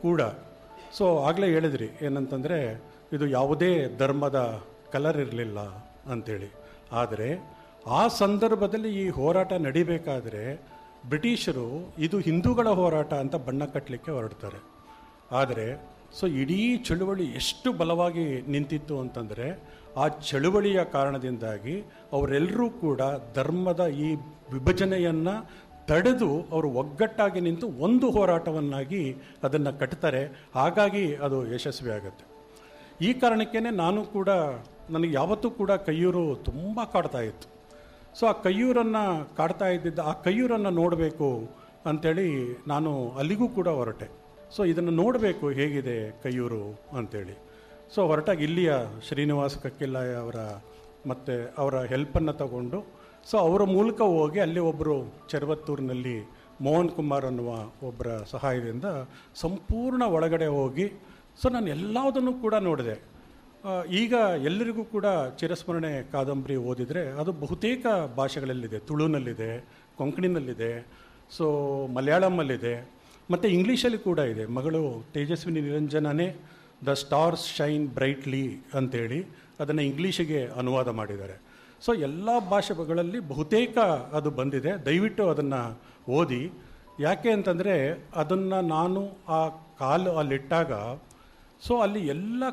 ಕೂಡ ಸೊ ಆಗಲೇ ಹೇಳಿದ್ರಿ ಏನಂತಂದರೆ ಇದು ಯಾವುದೇ ಧರ್ಮದ ಕಲರ್ ಇರಲಿಲ್ಲ ಅಂಥೇಳಿ ಆದರೆ ಆ ಸಂದರ್ಭದಲ್ಲಿ ಈ ಹೋರಾಟ ನಡಿಬೇಕಾದ್ರೆ ಬ್ರಿಟಿಷರು ಇದು ಹಿಂದೂಗಳ ಹೋರಾಟ ಅಂತ ಬಣ್ಣ ಕಟ್ಟಲಿಕ್ಕೆ ಹೊರಡ್ತಾರೆ ಆದರೆ ಸೊ ಇಡೀ ಚಳುವಳಿ ಎಷ್ಟು ಬಲವಾಗಿ ನಿಂತಿತ್ತು ಅಂತಂದರೆ ಆ ಚಳುವಳಿಯ ಕಾರಣದಿಂದಾಗಿ ಅವರೆಲ್ಲರೂ ಕೂಡ ಧರ್ಮದ ಈ ವಿಭಜನೆಯನ್ನು ತಡೆದು ಅವರು ಒಗ್ಗಟ್ಟಾಗಿ ನಿಂತು ಒಂದು ಹೋರಾಟವನ್ನಾಗಿ ಅದನ್ನು ಕಟ್ತಾರೆ ಹಾಗಾಗಿ ಅದು ಯಶಸ್ವಿ ಆಗುತ್ತೆ ಈ ಕಾರಣಕ್ಕೇ ನಾನು ಕೂಡ ನನಗೆ ಯಾವತ್ತೂ ಕೂಡ ಕೈಯೂರು ತುಂಬ ಕಾಡ್ತಾ ಇತ್ತು ಸೊ ಆ ಕೈಯೂರನ್ನು ಕಾಡ್ತಾ ಇದ್ದಿದ್ದ ಆ ಕೈಯೂರನ್ನು ನೋಡಬೇಕು ಅಂಥೇಳಿ ನಾನು ಅಲ್ಲಿಗೂ ಕೂಡ ಹೊರಟೆ ಸೊ ಇದನ್ನು ನೋಡಬೇಕು ಹೇಗಿದೆ ಕೈಯೂರು ಅಂಥೇಳಿ ಸೊ ಹೊರಟಾಗ ಇಲ್ಲಿಯ ಶ್ರೀನಿವಾಸ ಕಕ್ಕಿಲ್ಲಾಯ ಅವರ ಮತ್ತು ಅವರ ಹೆಲ್ಪನ್ನು ತಗೊಂಡು ಸೊ ಅವರ ಮೂಲಕ ಹೋಗಿ ಅಲ್ಲಿ ಒಬ್ಬರು ಚೆರವತ್ತೂರಿನಲ್ಲಿ ಮೋಹನ್ ಕುಮಾರ್ ಅನ್ನುವ ಒಬ್ಬರ ಸಹಾಯದಿಂದ ಸಂಪೂರ್ಣ ಒಳಗಡೆ ಹೋಗಿ ಸೊ ನಾನು ಎಲ್ಲದನ್ನು ಕೂಡ ನೋಡಿದೆ ಆ, ಈಗ ಎಲ್ಲರಿಗೂ ಕೂಡ ಚಿರಸ್ಮರಣೆ ಕಾದಂಬರಿ ಓದಿದರೆ ಅದು ಬಹುತೇಕ ಭಾಷೆಗಳಲ್ಲಿದೆ ತುಳುನಲ್ಲಿದೆ ಕೊಂಕಣಿನಲ್ಲಿದೆ ಸೊ ಮಲಯಾಳಮಲ್ಲಿದೆ ಮತ್ತು ಇಂಗ್ಲೀಷಲ್ಲಿ ಕೂಡ ಇದೆ ಮಗಳು ತೇಜಸ್ವಿನಿ ನಿರಂಜನನೇ ದ ಸ್ಟಾರ್ಸ್ ಶೈನ್ ಬ್ರೈಟ್ಲಿ ಅಂತೇಳಿ ಅದನ್ನು ಇಂಗ್ಲೀಷಿಗೆ ಅನುವಾದ ಮಾಡಿದ್ದಾರೆ ಸೊ ಎಲ್ಲ ಭಾಷೆಗಳಲ್ಲಿ ಬಹುತೇಕ ಅದು ಬಂದಿದೆ ದಯವಿಟ್ಟು ಅದನ್ನು ಓದಿ ಯಾಕೆ ಅಂತಂದರೆ ಅದನ್ನು ನಾನು ಆ ಕಾಲು ಅಲ್ಲಿಟ್ಟಾಗ ಸೊ ಅಲ್ಲಿ ಎಲ್ಲ